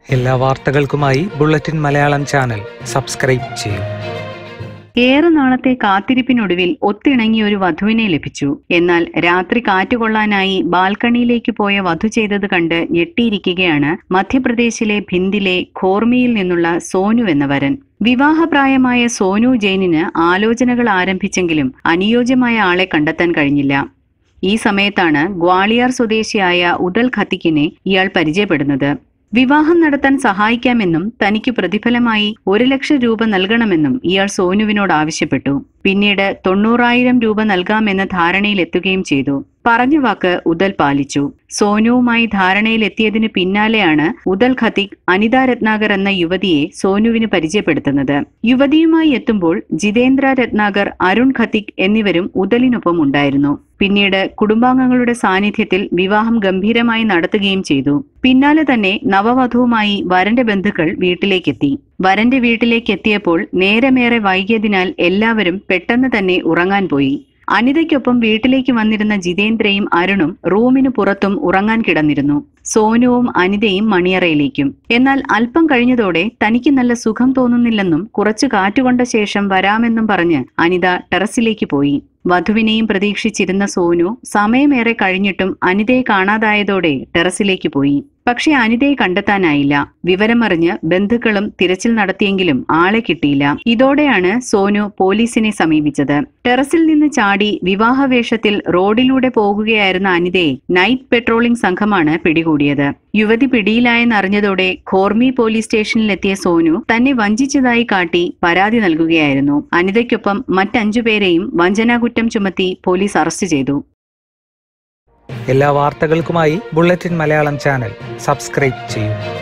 എല്ലാ വാർത്തകൾക്കുമായി bulletin Malayalam channel subscribe ചെയ്യൂ ഏറെ നാളത്തെ കാത്തിരിപ്പിനൊടുവിൽ ഒത്തിണങ്ങിയ ഒരു വധുവിനെ ലഭിച്ചു എന്നാൽ രാത്രി കാറ്റുകൊള്ളാനായി ബാൽക്കണിയിലേക്ക് പോയ വധു ചെയ്തത് കണ്ട് ഞെട്ടിയിരിക്കുകയാണ് മധ്യപ്രദേശിലെ ഭിന്ദിലെ ഖോർമിയിൽ നിന്നുള്ള സോനു എന്ന വരൻ വിവാഹപ്രായമായ സോനു ജെയിനിന് ആലോചനകൾ ആരംഭിച്ചെങ്കിലും അനുയോജ്യമായ ആളെ കണ്ടെത്താൻ കഴിഞ്ഞില്ല ഈ സമയത്താണ് ഗ്വാളിയാർ സ്വദേശിയായ ഉദൽ ഖത്തിക്കിനെ ഇയാൾ പരിചയപ്പെടുന്നത് വിവാഹം നടത്താൻ സഹായിക്കാമെന്നും തനിക്ക് പ്രതിഫലമായി ഒരു ലക്ഷം രൂപ നൽകണമെന്നും ഇയാൾ സോനുവിനോട് ആവശ്യപ്പെട്ടു പിന്നീട് തൊണ്ണൂറായിരം രൂപ നൽകാമെന്ന ധാരണയിലെത്തുകയും ചെയ്തു പറഞ്ഞ വാക്ക് ഉദൽ പാലിച്ചു സോനുവുമായി ധാരണയിലെത്തിയതിനു പിന്നാലെയാണ് ഉദൽ ഖത്തിക് അനിത രത്നാകർ എന്ന യുവതിയെ സോനുവിന് പരിചയപ്പെടുത്തുന്നത് യുവതിയുമായി എത്തുമ്പോൾ ജിതേന്ദ്ര രത്നാകർ അരുൺ ഖത്തിക് എന്നിവരും ഉദലിനൊപ്പം ഉണ്ടായിരുന്നു പിന്നീട് കുടുംബാംഗങ്ങളുടെ സാന്നിധ്യത്തിൽ വിവാഹം ഗംഭീരമായി നടത്തുകയും ചെയ്തു പിന്നാലെ തന്നെ നവവധുവുമായി വരന്റെ ബന്ധുക്കൾ വീട്ടിലേക്കെത്തി വരന്റെ വീട്ടിലേക്ക് എത്തിയപ്പോൾ നേരമേറെ വൈകിയതിനാൽ എല്ലാവരും പെട്ടെന്ന് തന്നെ ഉറങ്ങാൻ പോയി അനിതയ്ക്കൊപ്പം വീട്ടിലേക്ക് വന്നിരുന്ന ജിതേന്ദ്രയും അരുണും റൂമിന് പുറത്തും ഉറങ്ങാൻ കിടന്നിരുന്നു സോനുവും അനിതയും മണിയറയിലേക്കും എന്നാൽ അല്പം കഴിഞ്ഞതോടെ തനിക്ക് നല്ല സുഖം തോന്നുന്നില്ലെന്നും കുറച്ചു കാറ്റുകൊണ്ട ശേഷം വരാമെന്നും പറഞ്ഞ് അനിത ടെറസിലേക്ക് പോയി വധുവിനെയും പ്രതീക്ഷിച്ചിരുന്ന സോനു സമയമേറെ കഴിഞ്ഞിട്ടും അനിതയെ കാണാതായതോടെ ടെറസിലേക്ക് പോയി പക്ഷെ അനിതയെ കണ്ടെത്താനായില്ല വിവരമറിഞ്ഞ് ബന്ധുക്കളും തിരച്ചിൽ നടത്തിയെങ്കിലും ആളെ കിട്ടിയില്ല ഇതോടെയാണ് സോനു പോലീസിനെ സമീപിച്ചത് ടെറസിൽ നിന്ന് ചാടി വിവാഹവേഷത്തിൽ റോഡിലൂടെ പോകുകയായിരുന്ന അനിതയെ നൈറ്റ് പെട്രോളിംഗ് സംഘമാണ് പിടികൂടിയത് യുവതി പിടിയിലായെന്നറിഞ്ഞതോടെ ഖോർമി പോലീസ് സ്റ്റേഷനിലെത്തിയ സോനു തന്നെ വഞ്ചിച്ചതായി കാട്ടി പരാതി നൽകുകയായിരുന്നു അനിതയ്ക്കൊപ്പം മറ്റഞ്ചുപേരെയും വഞ്ചനാകുറ്റം ചുമത്തി പോലീസ് അറസ്റ്റ് ചെയ്തു എല്ലാ വാർത്തകൾക്കുമായി ബുള്ളറ്റിൻ മലയാളം ചാനൽ സബ്സ്ക്രൈബ് ചെയ്യൂ